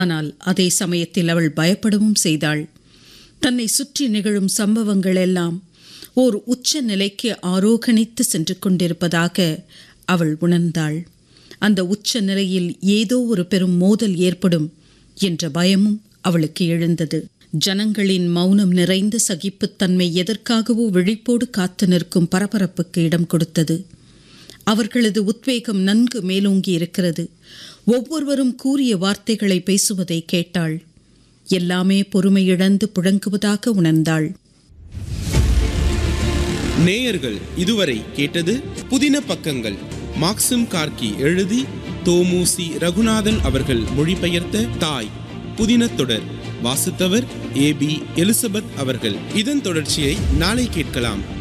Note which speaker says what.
Speaker 1: ஆனால் அதே சமயத்தில் அவள் பயப்படவும் செய்தாள் தன்னை சுற்றி நிகழும் சம்பவங்கள் எல்லாம் ஓர் உச்ச நிலைக்கு ஆரோகணித்து சென்று கொண்டிருப்பதாக அவள் உணர்ந்தாள் அந்த உச்ச நிலையில் ஏதோ ஒரு பெரும் மோதல் ஏற்படும் என்ற பயமும் அவளுக்கு எழுந்தது ஜனங்களின் மௌனம் நிறைந்த சகிப்புத்தன்மை எதற்காகவோ விழிப்போடு காத்து நிற்கும் பரபரப்புக்கு இடம் கொடுத்தது அவர்களது உத்வேகம் நன்கு மேலோங்கி இருக்கிறது ஒவ்வொருவரும் கூறிய வார்த்தைகளை பேசுவதை கேட்டாள் எல்லாமே பொறுமையிழந்து புழங்குவதாக உணர்ந்தாள்
Speaker 2: நேயர்கள் இதுவரை கேட்டது புதின பக்கங்கள் மாக்சிம் கார்கி எழுதி தோமுசி ரகுநாதன் அவர்கள் மொழிபெயர்த்த தாய் புதின தொடர் வாசித்தவர் ஏபி எலிசபெத் அவர்கள் இதன் தொடர்ச்சியை நாளை கேட்கலாம்